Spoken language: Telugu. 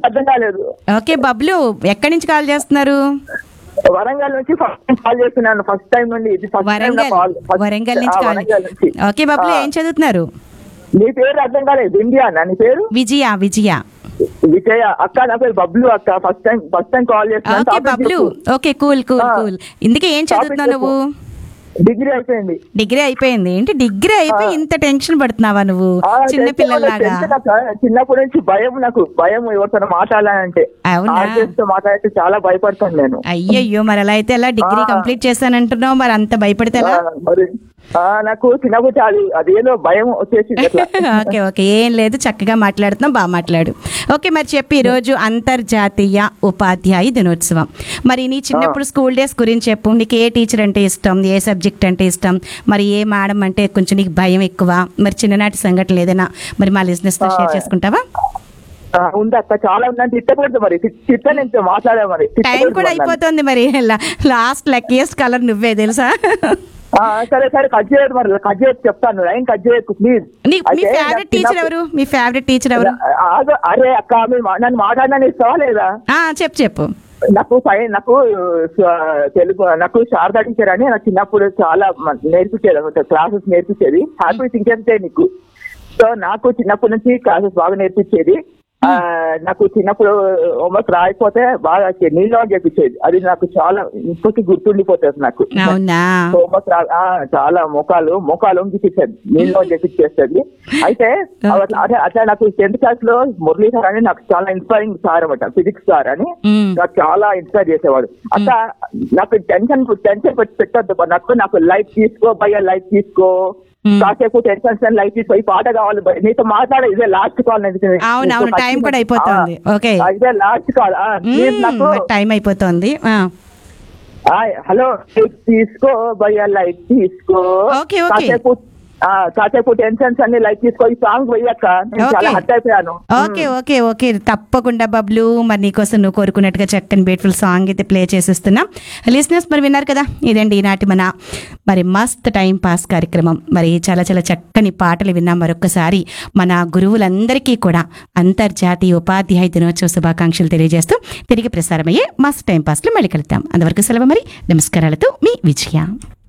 అర్థం కాలేదు ఓకే బబ్లు ఎక్కడి నుంచి కాల్ చేస్తున్నారు వరంగల్ నుంచి ఫస్ట్ టైం కాల్ చేస్తున్నాను ఫస్ట్ టైం నుండి ఇది ఫస్ట్ టైం నా వరంగల్ కాల్ ఫస్ట్- వరంగల్ ఆ, నుంచి కాల్ వరంగల్ నుంచి ఓకే బబ్లు ఆ, ఏం చదువుతున్నారు నీ పేరు అర్థం కాలేదు ఇండియా అన్న నీ పేరు విజయ విజయ విజయ అక్క నా పేరు బబ్లు అక్క first time first time call చేస్తున్నాను ఓకే టాపిక్ బబ్లు చెప్పు. ఓకే కూల్ కూల్ ఆ. కూల్ ఇందుకే ఏం టాపిక్ చదువుతున్నావు చెప్పు. నువ్వు డిగ్రీ అయిపోయింది డిగ్రీ అయిపోయింది ఏంటి డిగ్రీ అయిపోయి ఆ. ఇంత టెన్షన్ పడుతున్నావా నువ్వు ఆ, చిన్న టెన్షన్ పిల్లల్లాగా టెన్షన్ అక్క. చిన్నప్పటి నుంచి భయం నాకు భయం ఎవరితో మాట్లాడాలంటే అవునా? ఆర్టిస్ట్ మాట్లాడితే చాలా భయపడతాను నేను అయ్యయ్యో మరి అలా అయితే ఎలా డిగ్రీ ఆ. కంప్లీట్ చేశానంటున్నావు మరి అంత భయపడితే ఎలా ఆ, మరి ఆ, నాకు చిన్నప్పుడు చాలా అదేదో భయం వచ్చేసింది అట్లా. ఓకే ఓకే ఏం లేదు చక్కగా మాట్లాడుతున్నాం బాగా మాట్లాడు ఓకే మరి చెప్పి ఈరోజు అంతర్జాతీయ ఉపాధ్యాయ దినోత్సవం మరి నీ చిన్నప్పుడు స్కూల్ డేస్ గురించి చెప్పు నీకు ఏ టీచర్ అంటే ఇష్టం ఏ సబ్జెక్ట్ అంటే ఇష్టం మరి ఏ మేడం అంటే కొంచెం నీకు భయం ఎక్కువ మరి చిన్ననాటి సంఘటనలు ఏదైనా మరి మా లిజినెస్ తో షేర్ ఆ. చేసుకుంటావా ఆ, ఉంది అక్క చాలా ఉందని తిట్టకూడదు మరి తి- తిట్ట నేను మాట్లాడా మరి టైం తిట్టకూడదు కూడా మరి నన్ను. అయిపోతుంది మరి లాస్ట్ లక్కీయెస్ట్ కలర్ నువ్వే తెలుసా ఆ, సరే సరే కట్ చేయదు మరి కట్ చేయదు చెప్తాను లైన్ కట్ చేయకు ప్లీజ్ నీ మీ ఫేవరెట్ టీచర్ ఎవరు మీ ఫేవరెట్ టీచర్ ఎవరు అరే అక్క మీరు మా- నన్ను మాట్లాడినా ఇస్తావా లేదా ఆ చెప్పు చెప్పు నాకు సై- నాకు ఆ, తెలుగు నాకు శారదా టీచర్ అని నాకు చిన్నప్పుడు చాలా మ- నేర్పించేది అనమాట క్లాసెస్ నేర్పించేది హ్యాపీ టీచర్సే నీకు సో నాకు చిన్నప్పటి నుంచి క్లాసెస్ బాగా నేర్పించేది ఆ, నాకు చిన్నప్పుడు హోంవర్క్ రాయకపోతే బాగా నీళ్ళు చేపించేది అది నాకు చాలా ఇప్పటికీ గుర్తుండిపోతుంది నాకు అవునా హోంవర్క్ రా- ఆ, చాలా మొఖాలు మొఖాలు చూపించేది నీళ్ళు చేపించేస్తుంది అయితే అట్లా అదే అట్లా నాకు టెన్త్ క్లాస్ లో మురళీ సార్ అని నాకు చాలా ఇన్స్పైరింగ్ సార్ అనమాట ఫిజిక్స్ సార్ అని మ్మ్. నాకు చాలా ఇన్స్పైర్ చేసేవాడు అట్లా నాకు టెన్షన్ టెన్షన్ పెట్టి పెట్టద్దు నాకు నాకు లైట్ తీసుకో భయ్య లైట్ తీసుకో మ్మ్. కాసేపు టెన్షన్ లైట్ తీసుకో ఈ పాట కావాలి భయ్య. నీతో మాట్లాడే ఇదే లాస్ట్ కాల్ అవును, అవును, time కూడా అయిపోతుంది. Okay. ఇదే లాస్ట్ కాల్ నాకు టైం అయిపోతుంది ఆ. హలో లైట్ తీసుకో భయ్య లైట్ తీసుకో Okay, okay. కాసేపు ఆ, కాసేపు టెన్షన్స్ అన్ని లైట్ తీసుకో ఈ సాంగ్ పోయాక నేను చాలా Okay. హట్ అయిపోయాను ఓకే ఓకే ఓకే తప్పకుండా బబ్లు మరి నీకోసం నువ్వు కోరుకున్నట్టుగా చక్కని బ్యూటిఫుల్ సాంగ్ అయితే ప్లే చేసేస్తున్నాం లిసినర్స్ మరి విన్నారు కదా ఇదండి ఈనాటి మన మరి మస్త్ టైం పాస్ కార్యక్రమం మరి చాలా చాలా చక్కని పాటలు విన్నాం మరొకసారి మన గురువులందరికీ కూడా అంతర్జాతీయ ఉపాధ్యాయ దినోత్సవ శుభాకాంక్షలు తెలియజేస్తూ తిరిగి ప్రసారమయ్యే మస్త్ టైం పాస్లో మళ్ళీ కలుద్దాం అంతవరకు సెలవు మరి నమస్కారాలతో మీ విజయ